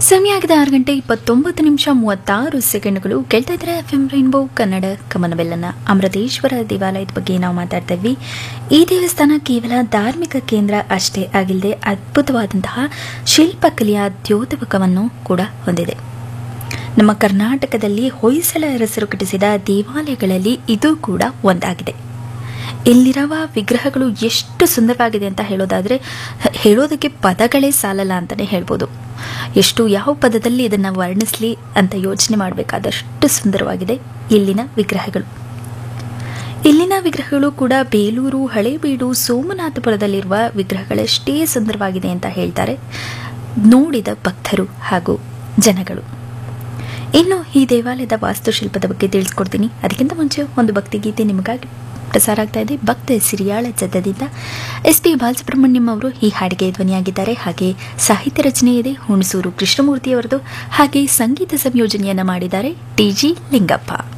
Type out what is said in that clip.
ಸಮಯ ಆಗಿದೆ ಆರು ಗಂಟೆ ಇಪ್ಪತ್ತೊಂಬತ್ತು ನಿಮಿಷ ಮೂವತ್ತಾರು ಸೆಕೆಂಡ್ಗಳು ಕೇಳ್ತಾ ಇದ್ರೆ ಎಫ್ ಎಂ ರೈನ್ಬೋ ಕನ್ನಡ ಕಮನವೆಲ್ಲನ ಅಮೃತೇಶ್ವರ ದೇವಾಲಯದ ಬಗ್ಗೆ ನಾವು ಮಾತಾಡ್ತಾ ಇದ್ವಿ ಈ ದೇವಸ್ಥಾನ ಕೇವಲ ಧಾರ್ಮಿಕ ಕೇಂದ್ರ ಅಷ್ಟೇ ಆಗಿಲ್ಲದೆ ಅದ್ಭುತವಾದಂತಹ ಶಿಲ್ಪಕಲೆಯ ದ್ಯೋತಕವನ್ನು ಕೂಡ ಹೊಂದಿದೆ ನಮ್ಮ ಕರ್ನಾಟಕದಲ್ಲಿ ಹೊಯ್ಸಳ ಅರಸರು ಕಟ್ಟಿಸಿದ ದೇವಾಲಯಗಳಲ್ಲಿ ಇದು ಕೂಡ ಒಂದಾಗಿದೆ ಇಲ್ಲಿರುವ ವಿಗ್ರಹಗಳು ಎಷ್ಟು ಸುಂದರವಾಗಿದೆ ಅಂತ ಹೇಳೋದಾದ್ರೆ ಹೇಳೋದಕ್ಕೆ ಪದಗಳೇ ಸಾಲಲ್ಲ ಅಂತಾನೆ ಹೇಳ್ಬೋದು ಎಷ್ಟು ಯಾವ ಪದದಲ್ಲಿ ಇದನ್ನು ವರ್ಣಿಸ್ಲಿ ಅಂತ ಯೋಚನೆ ಮಾಡಬೇಕಾದಷ್ಟು ಸುಂದರವಾಗಿದೆ ಇಲ್ಲಿನ ವಿಗ್ರಹಗಳು ಇಲ್ಲಿನ ವಿಗ್ರಹಗಳು ಕೂಡ ಬೇಲೂರು ಹಳೇಬೀಡು ಸೋಮನಾಥಪುರದಲ್ಲಿರುವ ವಿಗ್ರಹಗಳಷ್ಟೇ ಸುಂದರವಾಗಿದೆ ಅಂತ ಹೇಳ್ತಾರೆ ನೋಡಿದ ಭಕ್ತರು ಹಾಗೂ ಜನಗಳು ಇನ್ನು ಈ ದೇವಾಲಯದ ವಾಸ್ತುಶಿಲ್ಪದ ಬಗ್ಗೆ ತಿಳಿಸ್ಕೊಡ್ತೀನಿ ಅದಕ್ಕಿಂತ ಮುಂಚೆ ಒಂದು ಭಕ್ತಿಗೀತೆ ನಿಮಗಾಗಿ ಪ್ರಸಾರ ಆಗ್ತಾ ಇದೆ ಭಕ್ತ ಸಿರಿಯಾಳ ಜದ್ದದಿಂದ ಎಸ್ ಪಿ ಬಾಲಸುಬ್ರಹ್ಮಣ್ಯಂ ಅವರು ಈ ಹಾಡಿಗೆ ಧ್ವನಿಯಾಗಿದ್ದಾರೆ ಹಾಗೆ ಸಾಹಿತ್ಯ ರಚನೆ ಇದೆ ಹುಣಸೂರು ಕೃಷ್ಣಮೂರ್ತಿ ಅವರದು ಹಾಗೆ ಸಂಗೀತ ಸಂಯೋಜನೆಯನ್ನ ಮಾಡಿದ್ದಾರೆ ಟಿ ಜಿ ಲಿಂಗಪ್ಪ